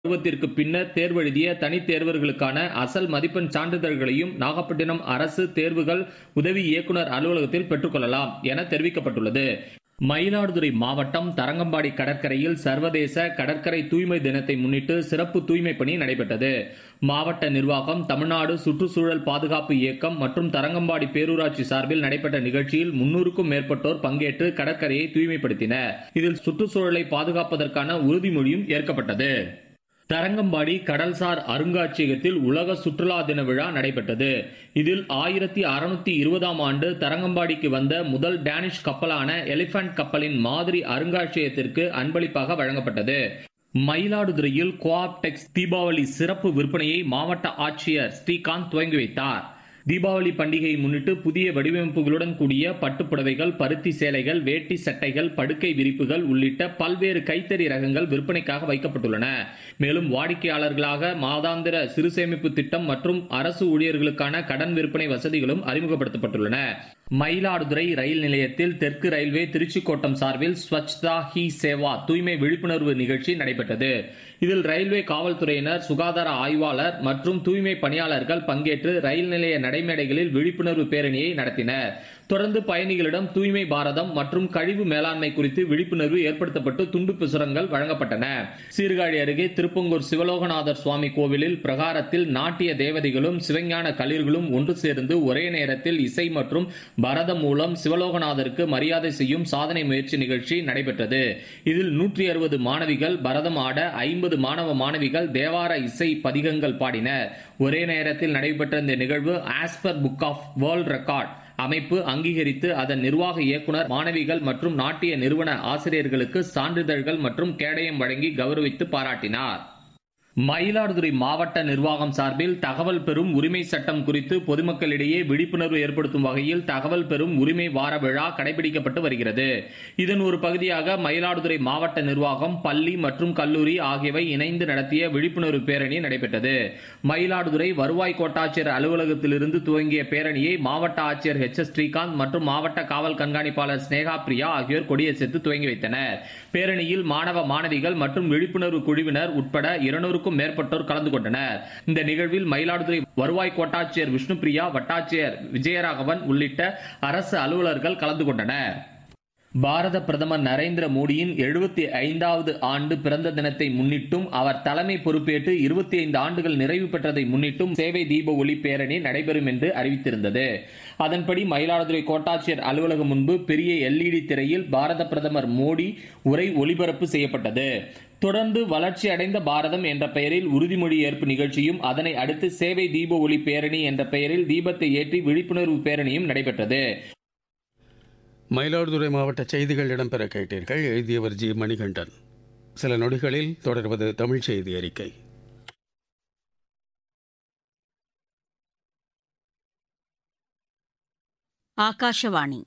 பருவத்திற்கு பின்னர் தேர்வெழுதிய தனித் தேர்வர்களுக்கான அசல் மதிப்பெண் சான்றிதழ்களையும் நாகப்பட்டினம் அரசு தேர்வுகள் உதவி இயக்குநர் அலுவலகத்தில் பெற்றுக்கொள்ளலாம் என தெரிவிக்கப்பட்டுள்ளது மயிலாடுதுறை மாவட்டம் தரங்கம்பாடி கடற்கரையில் சர்வதேச கடற்கரை தூய்மை தினத்தை முன்னிட்டு சிறப்பு தூய்மை பணி நடைபெற்றது மாவட்ட நிர்வாகம் தமிழ்நாடு சுற்றுச்சூழல் பாதுகாப்பு இயக்கம் மற்றும் தரங்கம்பாடி பேரூராட்சி சார்பில் நடைபெற்ற நிகழ்ச்சியில் முன்னூறுக்கும் மேற்பட்டோர் பங்கேற்று கடற்கரையை தூய்மைப்படுத்தினர் இதில் சுற்றுச்சூழலை பாதுகாப்பதற்கான உறுதிமொழியும் ஏற்கப்பட்டது தரங்கம்பாடி கடல்சார் அருங்காட்சியகத்தில் உலக சுற்றுலா தின விழா நடைபெற்றது இதில் ஆயிரத்தி அறுநூத்தி இருபதாம் ஆண்டு தரங்கம்பாடிக்கு வந்த முதல் டேனிஷ் கப்பலான எலிபென்ட் கப்பலின் மாதிரி அருங்காட்சியகத்திற்கு அன்பளிப்பாக வழங்கப்பட்டது மயிலாடுதுறையில் கோஆப்டெக்ஸ் தீபாவளி சிறப்பு விற்பனையை மாவட்ட ஆட்சியர் ஸ்ரீகாந்த் துவங்கி வைத்தார் தீபாவளி பண்டிகையை முன்னிட்டு புதிய வடிவமைப்புகளுடன் கூடிய பட்டுப்புடவைகள் பருத்தி சேலைகள் வேட்டி சட்டைகள் படுக்கை விரிப்புகள் உள்ளிட்ட பல்வேறு கைத்தறி ரகங்கள் விற்பனைக்காக வைக்கப்பட்டுள்ளன மேலும் வாடிக்கையாளர்களாக மாதாந்திர சிறு சேமிப்பு திட்டம் மற்றும் அரசு ஊழியர்களுக்கான கடன் விற்பனை வசதிகளும் அறிமுகப்படுத்தப்பட்டுள்ளன மயிலாடுதுறை ரயில் நிலையத்தில் தெற்கு ரயில்வே திருச்சிக்கோட்டம் சார்பில் ஸ்வச்தா ஹி சேவா தூய்மை விழிப்புணர்வு நிகழ்ச்சி நடைபெற்றது இதில் ரயில்வே காவல்துறையினர் சுகாதார ஆய்வாளர் மற்றும் தூய்மை பணியாளர்கள் பங்கேற்று ரயில் நிலைய நடைமேடைகளில் விழிப்புணர்வு பேரணியை நடத்தினர் தொடர்ந்து பயணிகளிடம் தூய்மை பாரதம் மற்றும் கழிவு மேலாண்மை குறித்து விழிப்புணர்வு ஏற்படுத்தப்பட்டு துண்டு பிரசுரங்கள் வழங்கப்பட்டன சீர்காழி அருகே திருப்பங்கூர் சிவலோகநாதர் சுவாமி கோவிலில் பிரகாரத்தில் நாட்டிய தேவதைகளும் சிவஞான களிர்களும் ஒன்று சேர்ந்து ஒரே நேரத்தில் இசை மற்றும் பரதம் மூலம் சிவலோகநாதருக்கு மரியாதை செய்யும் சாதனை முயற்சி நிகழ்ச்சி நடைபெற்றது இதில் நூற்றி அறுபது மாணவிகள் பரதம் ஆட ஐம்பது மாணவ மாணவிகள் தேவார இசை பதிகங்கள் பாடினர் ஒரே நேரத்தில் நடைபெற்ற இந்த நிகழ்வு ஆஸ்பர் புக் ஆஃப் வேர்ல்ட் ரெக்கார்ட் அமைப்பு அங்கீகரித்து அதன் நிர்வாக இயக்குனர் மாணவிகள் மற்றும் நாட்டிய நிறுவன ஆசிரியர்களுக்கு சான்றிதழ்கள் மற்றும் கேடயம் வழங்கி கௌரவித்து பாராட்டினார் மயிலாடுதுறை மாவட்ட நிர்வாகம் சார்பில் தகவல் பெறும் உரிமை சட்டம் குறித்து பொதுமக்களிடையே விழிப்புணர்வு ஏற்படுத்தும் வகையில் தகவல் பெறும் உரிமை வார விழா கடைபிடிக்கப்பட்டு வருகிறது இதன் ஒரு பகுதியாக மயிலாடுதுறை மாவட்ட நிர்வாகம் பள்ளி மற்றும் கல்லூரி ஆகியவை இணைந்து நடத்திய விழிப்புணர்வு பேரணி நடைபெற்றது மயிலாடுதுறை வருவாய் கோட்டாட்சியர் அலுவலகத்திலிருந்து துவங்கிய பேரணியை மாவட்ட ஆட்சியர் ஹெச் எஸ் ஸ்ரீகாந்த் மற்றும் மாவட்ட காவல் கண்காணிப்பாளர் ஸ்னேகா பிரியா ஆகியோர் கொடியசைத்து துவங்கி வைத்தனர் பேரணியில் மாணவ மாணவிகள் மற்றும் விழிப்புணர்வு குழுவினர் உட்பட இருநூறு நூறுக்கும் மேற்பட்டோர் கலந்து கொண்டனர் இந்த நிகழ்வில் மயிலாடுதுறை வருவாய் கோட்டாட்சியர் விஷ்ணுபிரியா வட்டாட்சியர் விஜயராகவன் உள்ளிட்ட அரசு அலுவலர்கள் கலந்து கொண்டனர் பாரத பிரதமர் நரேந்திர மோடியின் எழுபத்தி ஐந்தாவது ஆண்டு பிறந்த தினத்தை முன்னிட்டும் அவர் தலைமை பொறுப்பேற்று இருபத்தி ஐந்து ஆண்டுகள் நிறைவு பெற்றதை முன்னிட்டும் சேவை தீப ஒளி பேரணி நடைபெறும் என்று அறிவித்திருந்தது அதன்படி மயிலாடுதுறை கோட்டாட்சியர் அலுவலகம் முன்பு பெரிய எல்இடி திரையில் பாரத பிரதமர் மோடி உரை ஒளிபரப்பு செய்யப்பட்டது தொடர்ந்து வளர்ச்சி அடைந்த பாரதம் என்ற பெயரில் உறுதிமொழி ஏற்பு நிகழ்ச்சியும் அதனை அடுத்து சேவை தீப ஒளி பேரணி என்ற பெயரில் தீபத்தை ஏற்றி விழிப்புணர்வு பேரணியும் நடைபெற்றது மயிலாடுதுறை மாவட்ட செய்திகள் இடம்பெற கேட்டீர்கள் எழுதியவர் ஜி மணிகண்டன் சில நொடிகளில் தொடர்வது தமிழ் செய்தி அறிக்கை ஆகாஷவாணி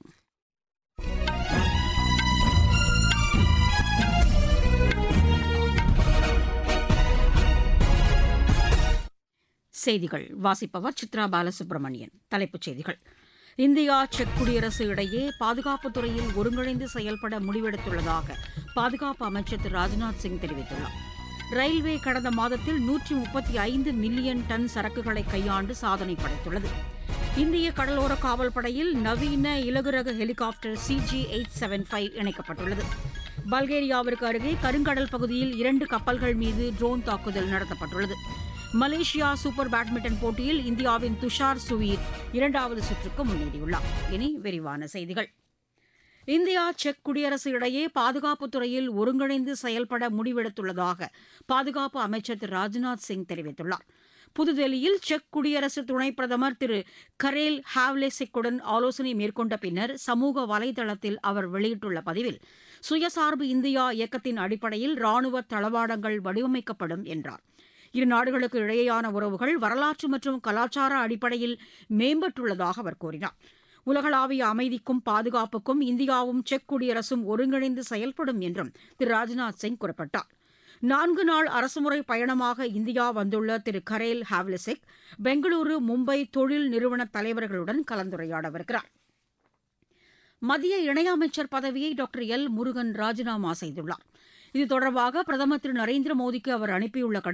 செய்திகள் வாசிப்பவர் சித்ரா பாலசுப்ரமணியன் தலைப்புச் செய்திகள் இந்தியா செக் குடியரசு இடையே பாதுகாப்புத் துறையில் ஒருங்கிணைந்து செயல்பட முடிவெடுத்துள்ளதாக பாதுகாப்பு அமைச்சர் திரு ராஜ்நாத் சிங் தெரிவித்துள்ளார் ரயில்வே கடந்த மாதத்தில் நூற்றி முப்பத்தி ஐந்து மில்லியன் டன் சரக்குகளை கையாண்டு சாதனை படைத்துள்ளது இந்திய கடலோர காவல் படையில் நவீன இலகுரக helicopter CG eight seven five இணைக்கப்பட்டுள்ளது பல்கேரியாவிற்கு அருகே கருங்கடல் பகுதியில் இரண்டு கப்பல்கள் மீது ட்ரோன் தாக்குதல் நடத்தப்பட்டுள்ளது மலேசியா சூப்பர் பேட்மிண்டன் போட்டியில் இந்தியாவின் துஷார் சுவீர் இரண்டாவது சுற்றுக்கு முன்னேறியுள்ளார் இனி விரிவான செய்திகள் இந்தியா செக் குடியரசு இடையே பாதுகாப்புத் துறையில் ஒருங்கிணைந்து செயல்பட முடிவெடுத்துள்ளதாக பாதுகாப்பு அமைச்சர் திரு ராஜ்நாத் சிங் தெரிவித்துள்ளார் புதுதில்லியில் செக் குடியரசு துணைப் பிரதமர் திரு கரேல் ஹாவ்லேசிக்குடன் ஆலோசனை மேற்கொண்ட பின்னர் சமூக வலைதளத்தில் அவர் வெளியிட்டுள்ள பதிவில் சுயசார்பு இந்தியா இயக்கத்தின் அடிப்படையில் ராணுவ தளவாடங்கள் வடிவமைக்கப்படும் என்றார் இரு நாடுகளுக்கு இடையேயான உறவுகள் வரலாற்று மற்றும் கலாச்சார அடிப்படையில் மேம்பட்டுள்ளதாக அவர் கூறினார் உலகளாவிய அமைதிக்கும் பாதுகாப்புக்கும் இந்தியாவும் செக் குடியரசும் ஒருங்கிணைந்து செயல்படும் என்றும் திரு ராஜ்நாத் சிங் குறிப்பிட்டார் நான்கு நாள் அரசுமுறை பயணமாக இந்தியா வந்துள்ள திரு கரேல் ஹாவ்லிசிக் பெங்களூரு மும்பை தொழில் நிறுவன தலைவர்களுடன் கலந்துரையாடவிருக்கிறார் மத்திய இணையமைச்சர் பதவியை டாக்டர் எல் முருகன் ராஜினாமா செய்துள்ளார் இது தொடர்பாக பிரதமர் திரு நரேந்திர மோடிக்கு அவர் அனுப்பியுள்ள